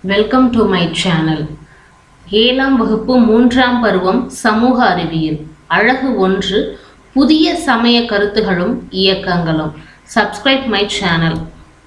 welcome to my channel ஏழாம் வகுப்பு மூன்றாம் பருவம் சமூக அறிவியல் அழகு ஒன்று புதிய சமய கருத்துகளும் இயக்கங்களும் சப்ஸ்கிரைப் மை சேனல்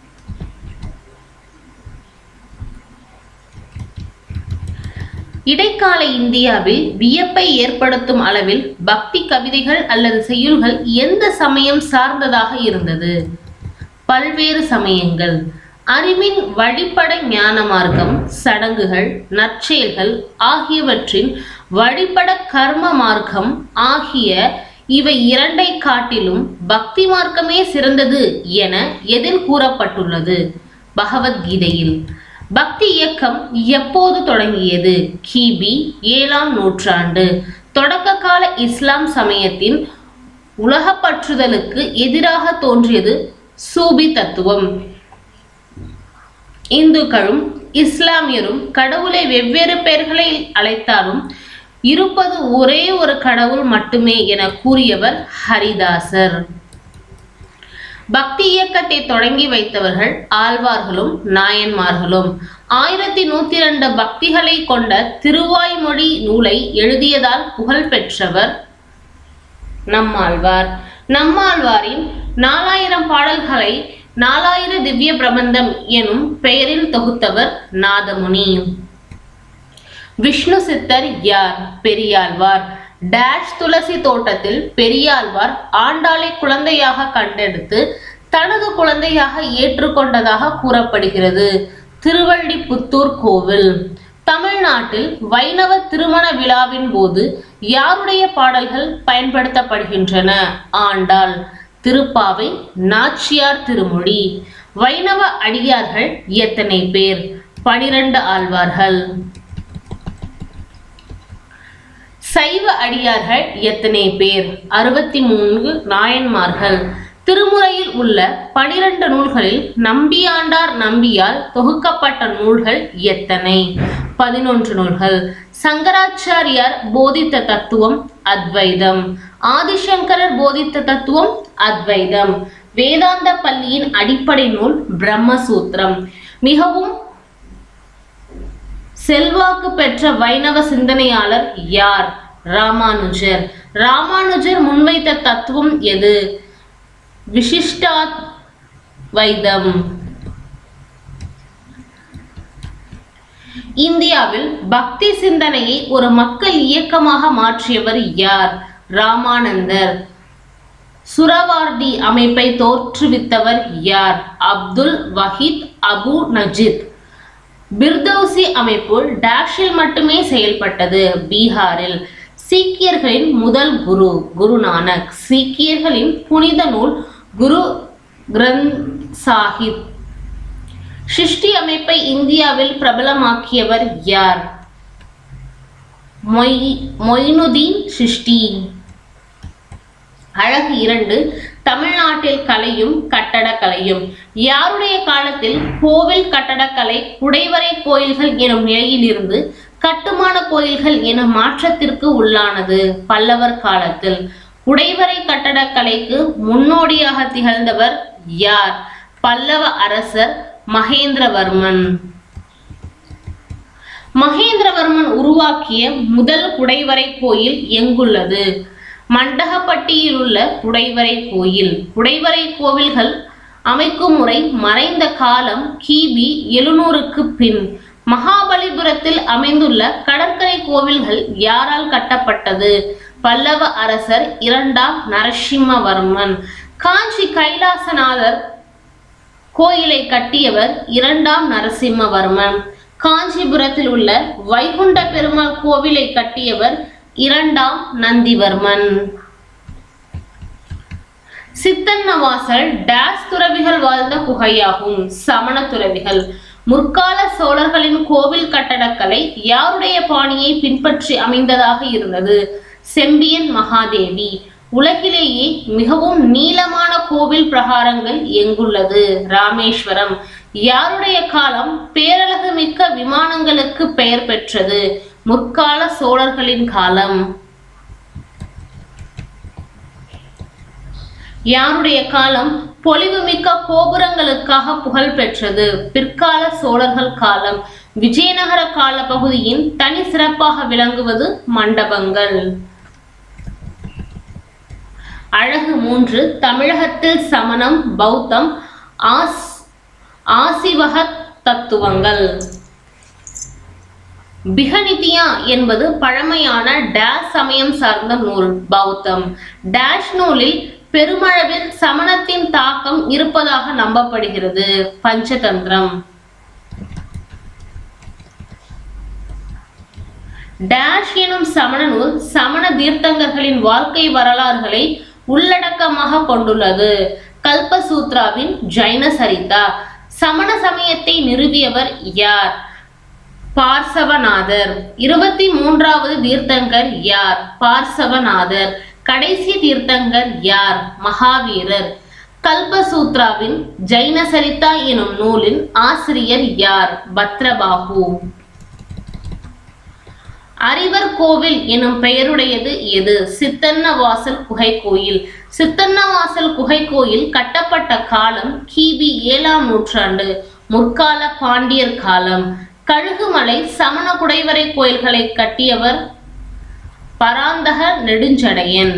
இடைக்கால இந்தியாவில் வியப்பை ஏற்படுத்தும் அளவில் பக்தி கவிதைகள் அல்லது செய்யுள்கள் எந்த சமயம் சார்ந்ததாக இருந்தது பல்வேறு சமயங்கள் அறிவின் வழிபட ஞான மார்க்கம் சடங்குகள் நற்செயல்கள் ஆகியவற்றின் வழிபட கர்ம மார்க்கம் ஆகிய இவை இரண்டை காட்டிலும் பக்தி மார்க்கமே சிறந்தது என எதில் கூறப்பட்டுள்ளது பகவத்கீதையில் பக்தி இயக்கம் எப்போது தொடங்கியது கிபி ஏழாம் நூற்றாண்டு தொடக்க கால இஸ்லாம் சமயத்தின் உலகப்பற்றுதலுக்கு எதிராக தோன்றியது சூபி தத்துவம் இந்துக்களும் இஸ்லாமியரும் கடவுளை வெவ்வேறு பெயர்களில் அழைத்தாலும் இருப்பது ஒரே ஒரு கடவுள் மட்டுமே என கூறியவர் ஹரிதாசர் பக்தி இயக்கத்தை தொடங்கி வைத்தவர்கள் ஆழ்வார்களும் நாயன்மார்களும் ஆயிரத்தி நூத்தி ரெண்டு பக்திகளை கொண்ட திருவாய்மொழி நூலை எழுதியதால் புகழ் பெற்றவர் நம்மாழ்வார் நம்மாழ்வாரின் நாலாயிரம் பாடல்களை நாலாயிர திவ்ய பிரபந்தம் எனும் பெயரில் தொகுத்தவர் நாதமுனி விஷ்ணு சித்தர் யார் பெரியாழ்வார் டேஷ் துளசி தோட்டத்தில் பெரியாழ்வார் ஆண்டாளை குழந்தையாக கண்டெடுத்து தனது குழந்தையாக ஏற்றுக்கொண்டதாக கூறப்படுகிறது திருவள்ளிபுத்தூர் கோவில் தமிழ்நாட்டில் வைணவ திருமண விழாவின் போது யாருடைய பாடல்கள் பயன்படுத்தப்படுகின்றன ஆண்டாள் திருப்பாவை நாச்சியார் திருமொழி வைணவ அடியார்கள் எத்தனை பேர் பனிரெண்டு ஆழ்வார்கள் சைவ அடியார்கள் எத்தனை பேர் அறுபத்தி மூன்று நாயன்மார்கள் திருமுறையில் உள்ள பனிரெண்டு நூல்களில் நம்பியாண்டார் நம்பியால் தொகுக்கப்பட்ட நூல்கள் எத்தனை பதினொன்று நூல்கள் சங்கராச்சாரியார் போதித்த தத்துவம் அத்வைதம் ஆதிசங்கரர் போதித்த தத்துவம் அத்வைதம் வேதாந்த பள்ளியின் அடிப்படை நூல் பிரம்மசூத்திரம் மிகவும் செல்வாக்கு பெற்ற வைணவ சிந்தனையாளர் யார் ராமானுஜர் ராமானுஜர் முன்வைத்த தத்துவம் எது விசிஷ்டா வைதம் இந்தியாவில் பக்தி சிந்தனையை ஒரு மக்கள் இயக்கமாக மாற்றியவர் யார் ராமானந்தர் சுரவார்டி அமைப்பை தோற்றுவித்தவர் யார் அப்துல் வஹீத் அபு நஜித் பிர்தௌசி அமைப்பு டேஷில் மட்டுமே செயல்பட்டது பீகாரில் சீக்கியர்களின் முதல் குரு குரு நானக் சீக்கியர்களின் புனித நூல் குரு கிரந்த் சாஹிப் சிருஷ்டி அமைப்பை இந்தியாவில் பிரபலமாக்கியவர் யார் மொய் மொய்னுதீன் சிருஷ்டி அழகு இரண்டு தமிழ்நாட்டில் கலையும் கட்டடக்கலையும் யாருடைய காலத்தில் கோவில் கட்டடக்கலை குடைவரை கோயில்கள் எனும் நிலையில் இருந்து கட்டுமான கோயில்கள் எனும் மாற்றத்திற்கு உள்ளானது பல்லவர் காலத்தில் குடைவரை கட்டடக்கலைக்கு முன்னோடியாக திகழ்ந்தவர் யார் பல்லவ அரசர் மகேந்திரவர்மன் மகேந்திரவர்மன் உருவாக்கிய முதல் குடைவரை கோயில் எங்குள்ளது மண்டகப்பட்டியில் உள்ள குடைவரை கோயில் குடைவரை கோவில்கள் அமைக்கும் முறை மறைந்த காலம் கிபி எழுநூறுக்கு பின் மகாபலிபுரத்தில் அமைந்துள்ள கடற்கரை கோவில்கள் யாரால் கட்டப்பட்டது பல்லவ அரசர் இரண்டாம் நரசிம்மவர்மன் காஞ்சி கைலாசநாதர் கோயிலை கட்டியவர் இரண்டாம் நரசிம்மவர்மன் காஞ்சிபுரத்தில் உள்ள வைகுண்ட பெருமாள் கோவிலை கட்டியவர் இரண்டாம் நந்திவர்மன் சித்தன்னவாசல் டேஸ் துறவிகள் வாழ்ந்த குகையாகும் சமண துறவிகள் முற்கால சோழர்களின் கோவில் கட்டடக்கலை யாருடைய பாணியை பின்பற்றி அமைந்ததாக இருந்தது செம்பியன் மகாதேவி உலகிலேயே மிகவும் நீளமான கோவில் பிரகாரங்கள் எங்குள்ளது ராமேஸ்வரம் யாருடைய காலம் பேரழகு மிக்க விமானங்களுக்கு பெயர் பெற்றது முற்கால சோழர்களின் காலம் யாருடைய காலம் பொலிவுமிக்க கோபுரங்களுக்காக புகழ் பெற்றது பிற்கால சோழர்கள் காலம் விஜயநகர கால பகுதியின் தனி சிறப்பாக விளங்குவது மண்டபங்கள் அழகு மூன்று தமிழகத்தில் சமணம் பௌத்தம் ஆஸ் ஆசிவக தத்துவங்கள் பிகநிதியா என்பது பழமையான டேஷ் சமயம் சார்ந்த நூல் பௌத்தம் டேஷ் நூலில் பெருமளவில் சமணத்தின் தாக்கம் இருப்பதாக நம்பப்படுகிறது பஞ்சதந்திரம் டேஷ் எனும் சமண நூல் சமண தீர்த்தங்கர்களின் வாழ்க்கை வரலாறுகளை உள்ளடக்கமாக கொண்டுள்ளது கல்பசூத்ராவின் ஜைன சரிதா சமண சமயத்தை நிறுவியவர் யார் பார்சவநாதர் இருபத்தி மூன்றாவது தீர்த்தங்கர் யார் பார்சவநாதர் கடைசி தீர்த்தங்கர் யார் மகாவீரர் கல்பசூத்ராவின் ஜைன சரிதா எனும் நூலின் ஆசிரியர் யார் பத்ரபாகு அறிவர் கோவில் எனும் பெயருடையது எது சித்தன்னவாசல் குகை கோயில் சித்தன்னவாசல் குகை கோயில் கட்டப்பட்ட காலம் கிபி ஏழாம் நூற்றாண்டு முற்கால பாண்டியர் காலம் கழுகுமலை சமண குடைவரை கோயில்களை கட்டியவர் பராந்தக நெடுஞ்சடையன்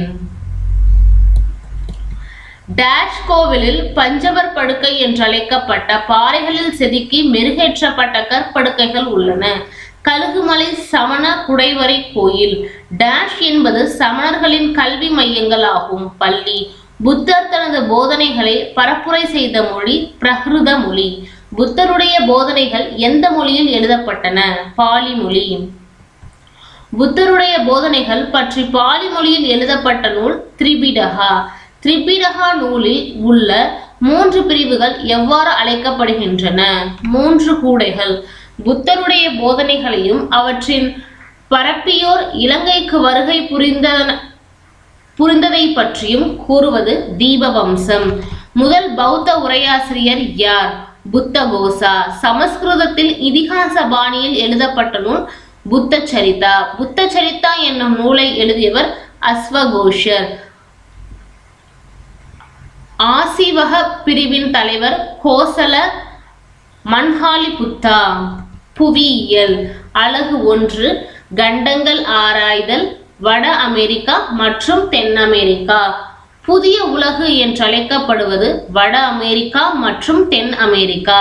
டேஷ் கோவிலில் பஞ்சவர் படுக்கை என்றழைக்கப்பட்ட பாறைகளில் செதுக்கி மெருகேற்றப்பட்ட கற்படுக்கைகள் உள்ளன கழுகுமலை சமண குடைவரை கோயில் டேஷ் என்பது சமணர்களின் கல்வி மையங்கள் ஆகும் பள்ளி புத்தர் தனது போதனைகளை பரப்புரை செய்த மொழி பிரகிருத மொழி புத்தருடைய போதனைகள் எந்த மொழியில் எழுதப்பட்டன பாலி மொழி புத்தருடைய போதனைகள் பற்றி பாலி மொழியில் எழுதப்பட்ட நூல் திரிபிடகா திரிபிடகா நூலில் உள்ள மூன்று பிரிவுகள் எவ்வாறு அழைக்கப்படுகின்றன மூன்று கூடைகள் புத்தருடைய போதனைகளையும் அவற்றின் பரப்பியோர் இலங்கைக்கு வருகை புரிந்த புரிந்ததை பற்றியும் கூறுவது தீபவம்சம் முதல் பௌத்த உரையாசிரியர் யார் புத்தகோசா சமஸ்கிருதத்தில் இதிகாச பாணியில் எழுதப்பட்ட நூல் புத்த சரிதா புத்த சரிதா என்னும் நூலை எழுதியவர் அஸ்வகோஷர் ஆசிவக பிரிவின் தலைவர் கோசல மன்ஹாலி புத்தா புவியியல் அழகு ஒன்று கண்டங்கள் ஆராய்தல் வட அமெரிக்கா மற்றும் தென் அமெரிக்கா புதிய உலகு என்றழைக்கப்படுவது வட அமெரிக்கா மற்றும் தென் அமெரிக்கா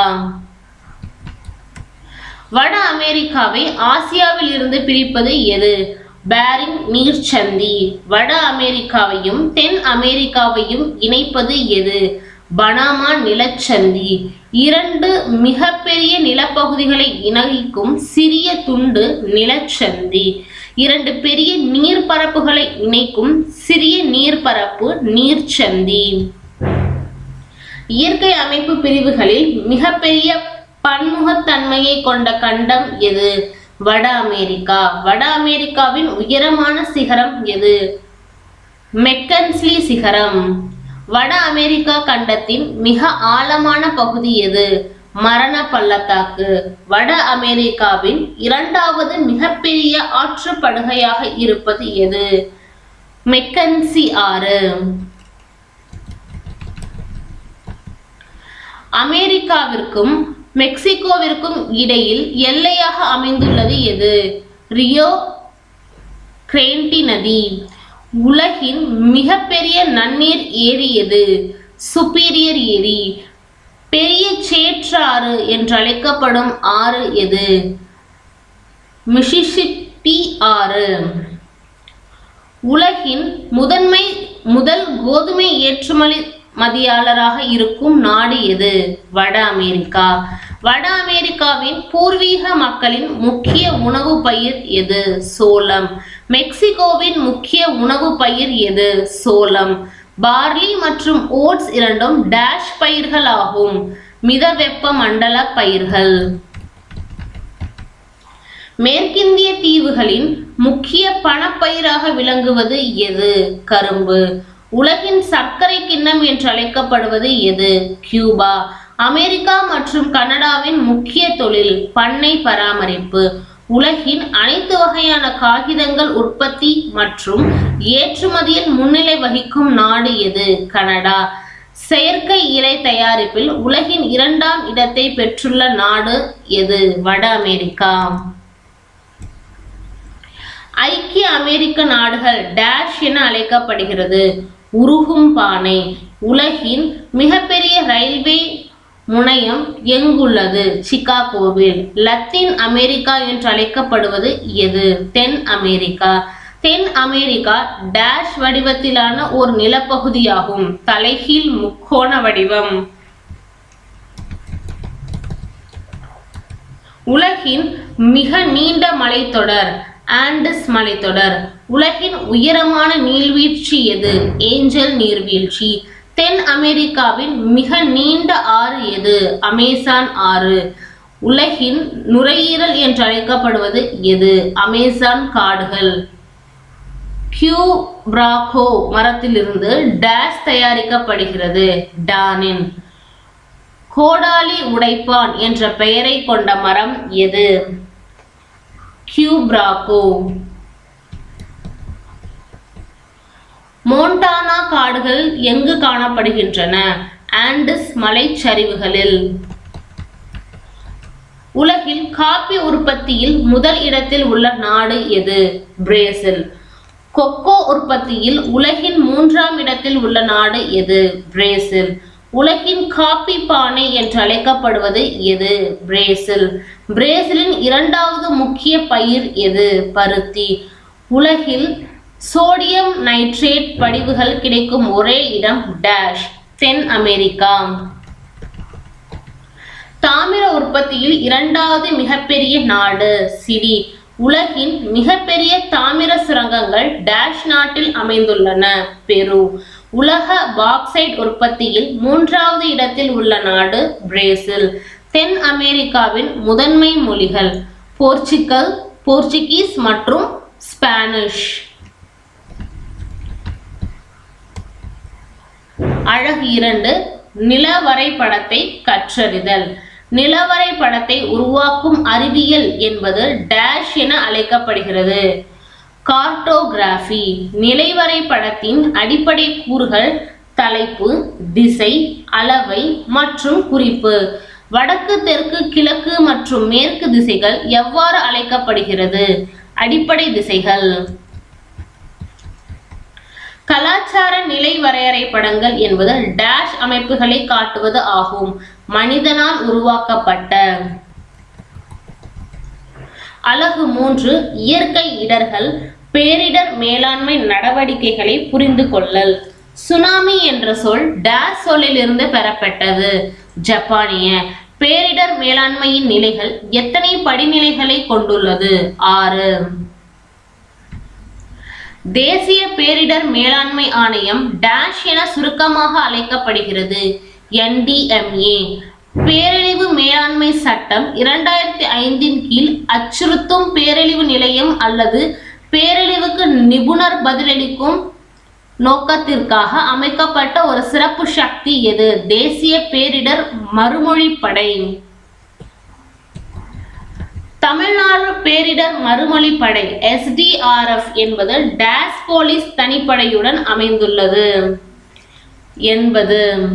வட அமெரிக்காவை ஆசியாவில் இருந்து பிரிப்பது எது பேரிங் நீர்ச்சந்தி வட அமெரிக்காவையும் தென் அமெரிக்காவையும் இணைப்பது எது பனாமா நிலச்சந்தி இரண்டு மிகப்பெரிய நிலப்பகுதிகளை இணைக்கும் சிறிய துண்டு நிலச்சந்தி இரண்டு பெரிய நீர்ப்பரப்புகளை இணைக்கும் சிறிய நீர்ப்பரப்பு நீர்ச்சந்தி இயற்கை அமைப்பு பிரிவுகளில் மிகப்பெரிய பன்முகத்தன்மையை கொண்ட கண்டம் எது வட அமெரிக்கா வட அமெரிக்காவின் உயரமான சிகரம் எது மெக்கன்ஸ்லி சிகரம் வட அமெரிக்கா கண்டத்தின் மிக ஆழமான பகுதி எது மரண பள்ளத்தாக்கு வட அமெரிக்காவின் இரண்டாவது மிகப்பெரிய ஆற்றுப்படுகையாக இருப்பது எது மெக்கன்சி ஆறு அமெரிக்காவிற்கும் மெக்சிகோவிற்கும் இடையில் எல்லையாக அமைந்துள்ளது எது ரியோ கிரேண்டி நதி உலகின் மிகப்பெரிய நன்னீர் ஏரி எது சுப்பீரியர் ஏரி பெரிய சேற்றாறு என்றழைக்கப்படும் ஆறு எது மிசிசிப்பி ஆறு உலகின் முதன்மை முதல் கோதுமை ஏற்றுமதி மதியாளராக இருக்கும் நாடு எது வட அமெரிக்கா வட அமெரிக்காவின் பூர்வீக மக்களின் முக்கிய உணவு பயிர் எது சோளம் மெக்சிகோவின் முக்கிய உணவு பயிர் எது சோளம் பார்லி மற்றும் ஓட்ஸ் இரண்டும் டேஷ் பயிர்கள் ஆகும் மிதவெப்ப மண்டல பயிர்கள் மேற்கிந்திய தீவுகளின் முக்கிய பணப்பயிராக விளங்குவது எது கரும்பு உலகின் சர்க்கரை கிண்ணம் என்று அழைக்கப்படுவது எது கியூபா அமெரிக்கா மற்றும் கனடாவின் முக்கிய தொழில் பண்ணை பராமரிப்பு உலகின் அனைத்து வகையான காகிதங்கள் உற்பத்தி மற்றும் ஏற்றுமதியில் முன்னிலை வகிக்கும் நாடு எது கனடா செயற்கை இலை தயாரிப்பில் உலகின் இரண்டாம் இடத்தை பெற்றுள்ள நாடு எது வட அமெரிக்கா ஐக்கிய அமெரிக்க நாடுகள் டேஷ் என அழைக்கப்படுகிறது உருகும் பானை உலகின் மிகப்பெரிய ரயில்வே முனையம் எங்குள்ளது சிகாகோவில் லத்தீன் அமெரிக்கா என்று அழைக்கப்படுவது எது தென் அமெரிக்கா தென் அமெரிக்கா டேஷ் வடிவத்திலான ஒரு நிலப்பகுதியாகும் தலைகீழ் முக்கோண வடிவம் உலகின் மிக நீண்ட மலைத்தொடர் ஆண்டஸ் மலைத்தொடர் உலகின் உயரமான நீர்வீழ்ச்சி எது ஏஞ்சல் நீர்வீழ்ச்சி தென் அமெரிக்காவின் மிக நீண்ட ஆறு எது அமேசான் ஆறு உலகின் நுரையீரல் என்று அழைக்கப்படுவது எது அமேசான் காடுகள் கியூ பிராகோ மரத்திலிருந்து டேஷ் தயாரிக்கப்படுகிறது டானின் கோடாலி உடைப்பான் என்ற பெயரை கொண்ட மரம் எது கியூப்ராகோ மோண்டானா காடுகள் எங்கு காணப்படுகின்றன ஆண்டஸ் மலைச்சரிவுகளில் உலகில் காபி உற்பத்தியில் முதல் இடத்தில் உள்ள நாடு எது பிரேசில் கொக்கோ உற்பத்தியில் உலகின் மூன்றாம் இடத்தில் உள்ள நாடு எது பிரேசில் உலகின் காப்பி பானை என்று அழைக்கப்படுவது எது பிரேசில் பிரேசிலின் இரண்டாவது முக்கிய பயிர் எது பருத்தி உலகில் சோடியம் நைட்ரேட் படிவுகள் கிடைக்கும் ஒரே இடம் டேஷ் தென் அமெரிக்கா தாமிர உற்பத்தியில் இரண்டாவது மிகப்பெரிய நாடு சிலி உலகின் மிகப்பெரிய தாமிர சுரங்கங்கள் டேஷ் நாட்டில் அமைந்துள்ளன பெரு உலக பாக்சைட் உற்பத்தியில் மூன்றாவது இடத்தில் உள்ள நாடு பிரேசில் தென் அமெரிக்காவின் முதன்மை மொழிகள் போர்ச்சுகல் போர்ச்சுகீஸ் மற்றும் ஸ்பானிஷ் அழகு இரண்டு நிலவரை படத்தை கற்றறிதல் நிலவரை படத்தை உருவாக்கும் அறிவியல் என்பது டேஷ் என அழைக்கப்படுகிறது கார்டோகிராஃபி நிலைவரை படத்தின் அடிப்படை கூறுகள் தலைப்பு திசை அளவை மற்றும் குறிப்பு வடக்கு தெற்கு கிழக்கு மற்றும் மேற்கு திசைகள் எவ்வாறு அழைக்கப்படுகிறது அடிப்படை திசைகள் கலாச்சார நிலை வரையறை படங்கள் என்பது டேஷ் அமைப்புகளை காட்டுவது ஆகும் மனிதனால் உருவாக்கப்பட்ட அலகு மூன்று இயற்கை இடர்கள் பேரிடர் மேலாண்மை நடவடிக்கைகளை புரிந்து கொள்ளல் சுனாமி என்ற சொல் டேஷ் சொல்லிலிருந்து பெறப்பட்டது ஜப்பானிய பேரிடர் மேலாண்மையின் நிலைகள் எத்தனை படிநிலைகளை கொண்டுள்ளது ஆறு தேசிய பேரிடர் மேலாண்மை ஆணையம் டேஷ் என சுருக்கமாக அழைக்கப்படுகிறது என்டிஎம்ஏ பேரழிவு மேலாண்மை சட்டம் இரண்டாயிரத்தி ஐந்தின் கீழ் அச்சுறுத்தும் பேரழிவு நிலையம் அல்லது பேரழிவுக்கு நிபுணர் பதிலளிக்கும் நோக்கத்திற்காக அமைக்கப்பட்ட ஒரு சிறப்பு சக்தி எது தேசிய பேரிடர் மறுமொழிப்படை தமிழ்நாடு பேரிடர் மறுமொழிப்படை எஸ்டிஆர்எஃப் என்பது டேஸ் போலீஸ் தனிப்படையுடன் அமைந்துள்ளது என்பது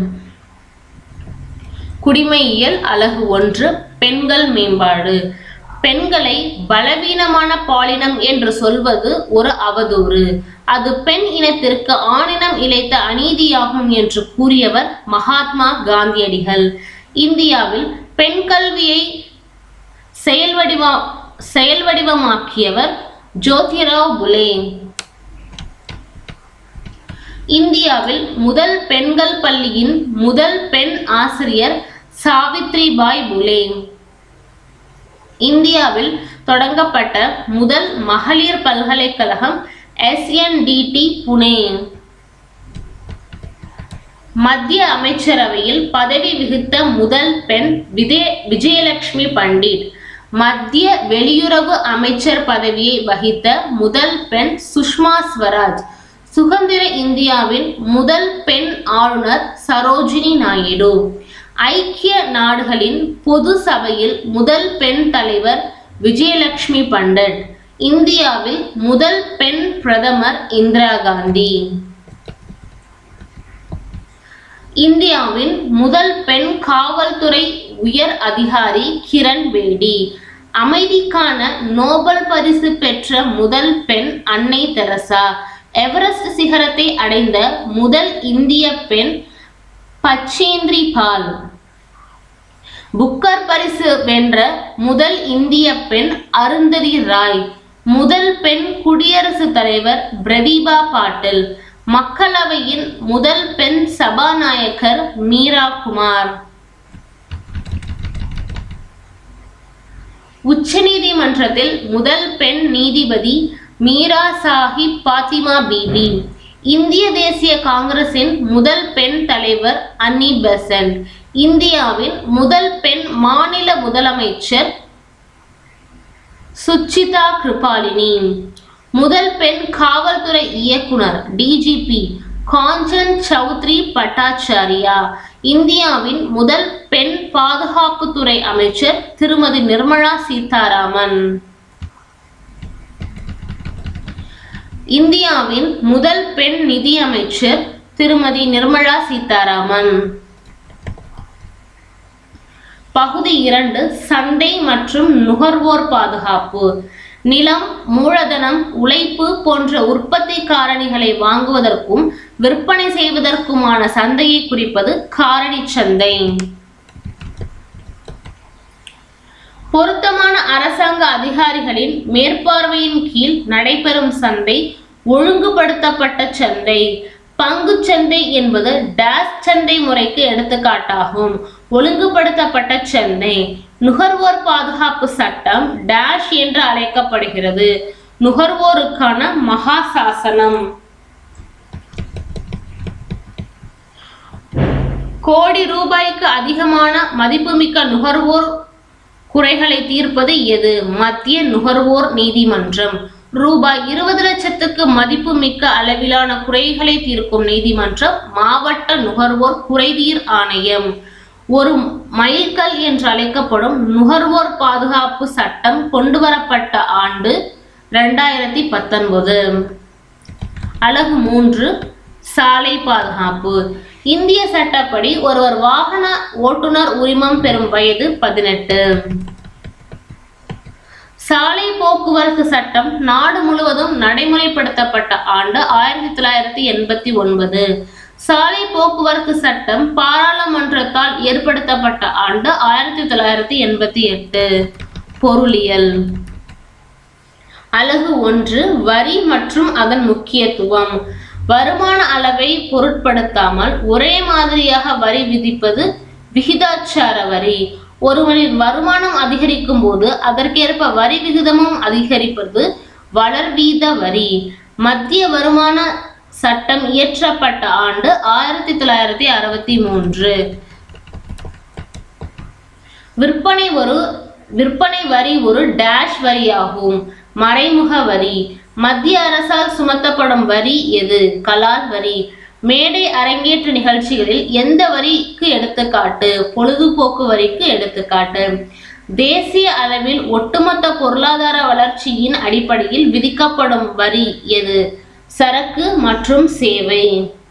குடிமையியல் அலகு ஒன்று பெண்கள் மேம்பாடு பெண்களை பலவீனமான பாலினம் என்று சொல்வது ஒரு அவதூறு அது பெண் இனத்திற்கு ஆணினம் இழைத்த அநீதியாகும் என்று கூறியவர் மகாத்மா காந்தியடிகள் இந்தியாவில் பெண் கல்வியை செயல்வடிவா செயல்வடிவமாக்கியவர் ஜோதிராவ் புலே இந்தியாவில் முதல் பெண்கள் பள்ளியின் முதல் பெண் ஆசிரியர் சாவித்ரிபாய் புலே இந்தியாவில் தொடங்கப்பட்ட முதல் மகளிர் பல்கலைக்கழகம் எஸ்என்டிடி புனே மத்திய அமைச்சரவையில் பதவி விகித்த முதல் பெண் விதே விஜயலட்சுமி பண்டிட் மத்திய வெளியுறவு அமைச்சர் பதவியை வகித்த முதல் பெண் சுஷ்மா ஸ்வராஜ் சுதந்திர இந்தியாவின் முதல் பெண் ஆளுநர் சரோஜினி நாயுடு ஐக்கிய நாடுகளின் பொது சபையில் முதல் பெண் தலைவர் விஜயலட்சுமி பண்டிட் இந்தியாவில் முதல் பெண் பிரதமர் இந்திரா காந்தி இந்தியாவின் முதல் பெண் காவல்துறை உயர் அதிகாரி கிரண் பேடி அமைதிக்கான நோபல் பரிசு பெற்ற முதல் பெண் அன்னை தெரசா எவரெஸ்ட் சிகரத்தை அடைந்த முதல் இந்திய பெண் பச்சேந்திரி பால் புக்கர் பரிசு வென்ற முதல் இந்திய பெண் அருந்ததி ராய் முதல் பெண் குடியரசுத் தலைவர் பிரதீபா பாட்டில் மக்களவையின் முதல் பெண் சபாநாயகர் மீரா குமார் உச்சநீதிமன்றத்தில் முதல் பெண் நீதிபதி மீரா சாஹிப் பாத்திமா பீபி இந்திய தேசிய காங்கிரசின் முதல் பெண் தலைவர் அன்னி பெசன்ட் இந்தியாவின் முதல் பெண் மாநில முதலமைச்சர் சுச்சிதா கிருபாலினி முதல் பெண் காவல்துறை இயக்குனர் டிஜிபி காஞ்சன் சௌத்ரி பட்டாச்சாரியா இந்தியாவின் முதல் பெண் பாதுகாப்புத்துறை அமைச்சர் திருமதி நிர்மலா சீதாராமன் இந்தியாவின் முதல் பெண் நிதியமைச்சர் திருமதி நிர்மலா சீதாராமன் பகுதி இரண்டு சந்தை மற்றும் நுகர்வோர் பாதுகாப்பு நிலம் மூலதனம் உழைப்பு போன்ற உற்பத்தி காரணிகளை வாங்குவதற்கும் விற்பனை செய்வதற்குமான சந்தையை குறிப்பது காரணி சந்தை பொருத்தமான அரசாங்க அதிகாரிகளின் மேற்பார்வையின் கீழ் நடைபெறும் சந்தை ஒழுங்குபடுத்தப்பட்ட சந்தை பங்குச் சந்தை என்பது டேஸ் சந்தை முறைக்கு எடுத்துக்காட்டாகும் ஒழுங்குபடுத்தப்பட்ட சந்தை நுகர்வோர் பாதுகாப்பு சட்டம் டேஷ் என்று அழைக்கப்படுகிறது நுகர்வோருக்கான மகா சாசனம் கோடி ரூபாய்க்கு அதிகமான மதிப்புமிக்க நுகர்வோர் குறைகளை தீர்ப்பது எது மத்திய நுகர்வோர் நீதிமன்றம் ரூபாய் இருபது லட்சத்துக்கு மதிப்பு மிக்க அளவிலான குறைகளை தீர்க்கும் நீதிமன்றம் மாவட்ட நுகர்வோர் குறைதீர் ஆணையம் ஒரு மைல்கல் என்று அழைக்கப்படும் நுகர்வோர் பாதுகாப்பு சட்டம் கொண்டுவரப்பட்ட ஆண்டு ரெண்டாயிரத்தி பத்தொன்பது அலகு மூன்று சாலை பாதுகாப்பு இந்திய சட்டப்படி ஒருவர் வாகன ஓட்டுநர் உரிமம் பெறும் வயது பதினெட்டு சாலை போக்குவரத்து சட்டம் நாடு முழுவதும் நடைமுறைப்படுத்தப்பட்ட ஆண்டு ஆயிரத்தி தொள்ளாயிரத்தி எண்பத்தி ஒன்பது சாலை போக்குவரத்து சட்டம் பாராளுமன்றத்தால் ஏற்படுத்தப்பட்ட ஆண்டு ஆயிரத்தி தொள்ளாயிரத்தி எண்பத்தி எட்டு பொருளியல் அலகு ஒன்று வரி மற்றும் அதன் முக்கியத்துவம் வருமான அளவை பொருட்படுத்தாமல் ஒரே மாதிரியாக வரி விதிப்பது விகிதாச்சார வரி ஒருவரின் வருமானம் அதிகரிக்கும் போது அதற்கேற்ப வரி விகிதமும் அதிகரிப்பது வளர்வீத வரி மத்திய வருமான சட்டம் இயற்றப்பட்ட ஆண்டு ஆயிரத்தி தொள்ளாயிரத்தி அறுபத்தி மூன்று விற்பனை ஒரு விற்பனை வரி ஒரு டேஷ் வரியாகும் மறைமுக வரி மத்திய அரசால் சுமத்தப்படும் வரி எது கலால் வரி மேடை அரங்கேற்ற நிகழ்ச்சிகளில் எந்த வரிக்கு எடுத்துக்காட்டு பொழுதுபோக்கு வரிக்கு எடுத்துக்காட்டு தேசிய அளவில் ஒட்டுமொத்த பொருளாதார வளர்ச்சியின் அடிப்படையில் விதிக்கப்படும் வரி எது சரக்கு மற்றும் சேவை